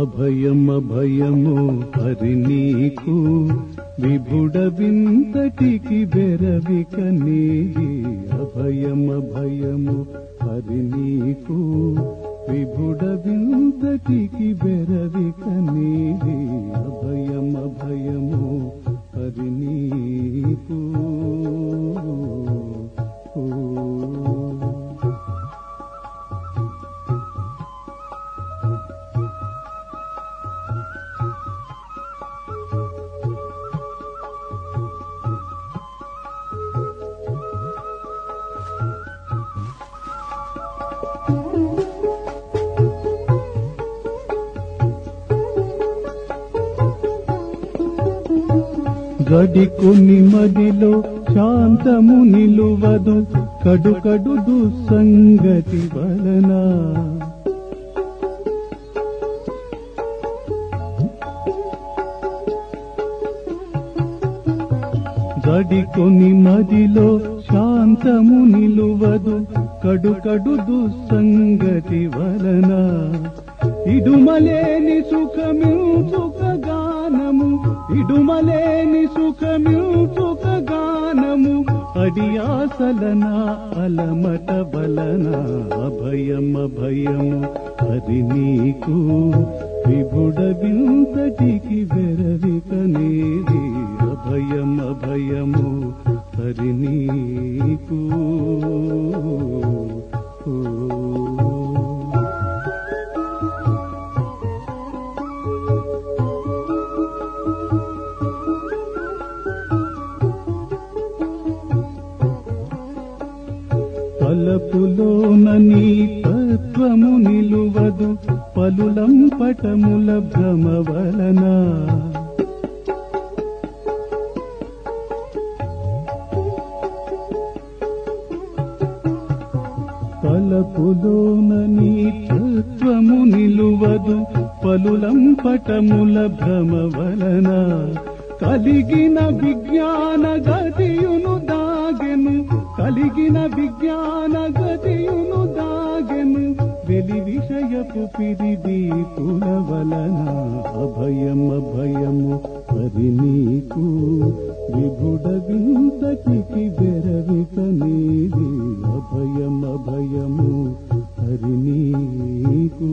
అభయం అభయము హరి నీకు విభుడ వింతటికి బెరవిక నీది అభయం అభయము హరి నీకు విభుడ వింతటికి బెరవిక నీది అభయం అభయము హరి నీకు గడికొని మదిలో శాంతము నిలువదు కడు కడు దుస్సంగతి వలన గడికొని మదిలో శాంతము నిలువదు కడు కడు దుస్సంగతి వలన ఇడుమలేని సుఖమించుక గానము ఇడుమలేని సుఖమించుక గానము అడియాసలన అలమట బలన అభయం అభయము అది నీకు విభుడ వింతటికి వెరవిక నీది అభయం అభయము హరి నీకు తలపులోన నీ తత్వము నిలువదు పలులం పటముల భ్రమ వలన తలపులోన నీ తత్వము నిలువదు పలులం పటముల భ్రమ వలన కలిగిన విజ్ఞాన గతియును దాగెను కలిగిన విజ్ఞాన గతియును దాగెను వెలి విషయపు పిరిది వలన అభయం అభయము మరి నీకు విభుడ వింతటికి వెరవిక నీది అభయం అభయము హరి నీకు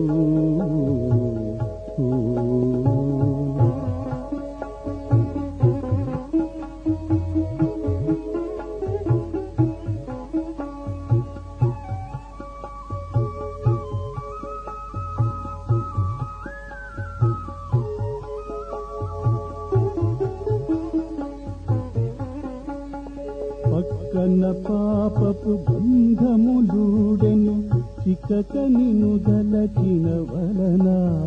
పక్కన పాపపు బంధములూడెను చిక్కక నిను దలచిన వలన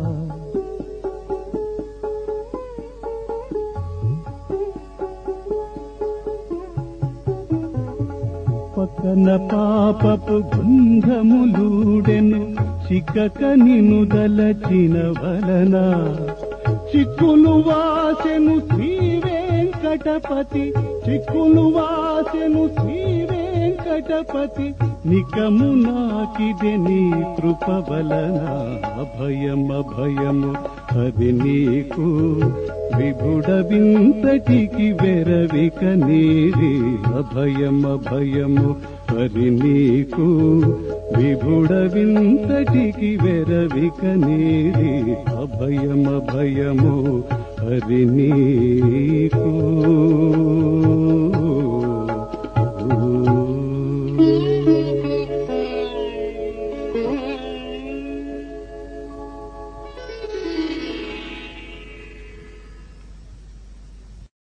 పక్కన పాపపు బంధములూడెను చిక్కక నిను దలచిన వలన చిక్కులు వాసెను శ్రీ వెంకటపతి చిక్కులు వాసెను శ్రీ వెంకటపతి నికము నాకిదే నీ కృప వలన అభయం అభయము అది నీకు విభుడ వింతటికి వెరవిక నీది అభయం అభయము హరి నీకు విభుడ వింతటికి వెరవిక నీది అభయం అభయము హరి నీకు